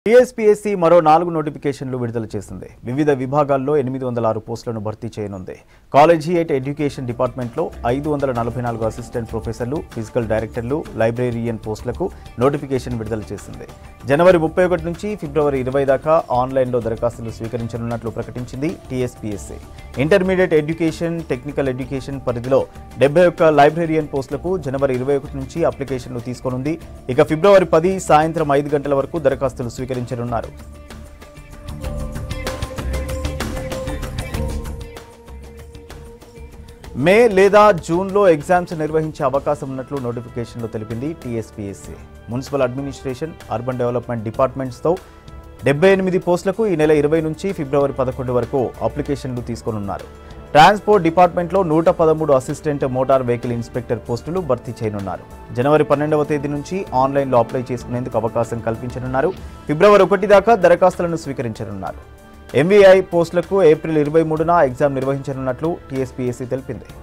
TSPSC మరో నాలుగు నోటిఫికేషన్లు విడుదల చేసింది వివిధ విభాగాల్లో ఎనిమిది వందల ఆరు పోస్టులను భర్తీ చేయనుంది కాలేజియేట్ ఎడ్యుకేషన్ డిపార్ట్మెంట్లో ఐదు వందల నలభై నాలుగు అసిస్టెంట్ ప్రొఫెసర్లు ఫిజికల్ డైరెక్టర్లు లైబ్రేరియన్ పోస్టులకు నోటిఫికేషన్ విడుదల చేసింది జనవరి ముప్పై ఒకటి నుంచి ఫిబ్రవరి ఇరవై దాకా ఆన్లైన్లో దరఖాస్తులు స్వీకరించనున్నట్లు ప్రకటించింది TSPSC intermediate education technical education పరిధిలో డెబ్బై ఒక్క లైబ్రేరియన్ పోస్టులకు జనవరి ఇరవై ఒకటి నుంచి అప్లికేషన్లు తీసుకోనుంది ఇక ఫిబ్రవరి పది సాయంత్రం ఐదు గంటల వరకు దరఖాస్తులు స్వీకరించనున్నారు మే లేదా జూన్లో ఎగ్జామ్స్ నిర్వహించే అవకాశం ఉన్నట్లు నోటిఫికేషన్లో తెలిపింది TSPSC municipal administration urban development డిపార్ట్మెంట్స్తో డెబ్బై ఎనిమిది పోస్టులకు ఈ నెల ఇరవై నుంచి ఫిబ్రవరి పదకొండు వరకు అప్లికేషన్లు తీసుకోనున్నారు ట్రాన్స్పోర్ట్ డిపార్ట్మెంట్లో నూట పదమూడు అసిస్టెంట్ మోటార్ వెహికల్ ఇన్స్పెక్టర్ పోస్టులు భర్తీ చేయనున్నారు జనవరి పన్నెండవ తేదీ నుంచి ఆన్లైన్లో అప్లై చేసుకునేందుకు అవకాశం కల్పించనున్నారు ఫిబ్రవరి ఒకటి దాకా దరఖాస్తులను స్వీకరించనున్నారు ఎంవీఐ పోస్టులకు ఏప్రిల్ ఇరవై మూడున ఎగ్జామ్ నిర్వహించనున్నట్లు టీఎస్పీఎస్సీ తెలిపింది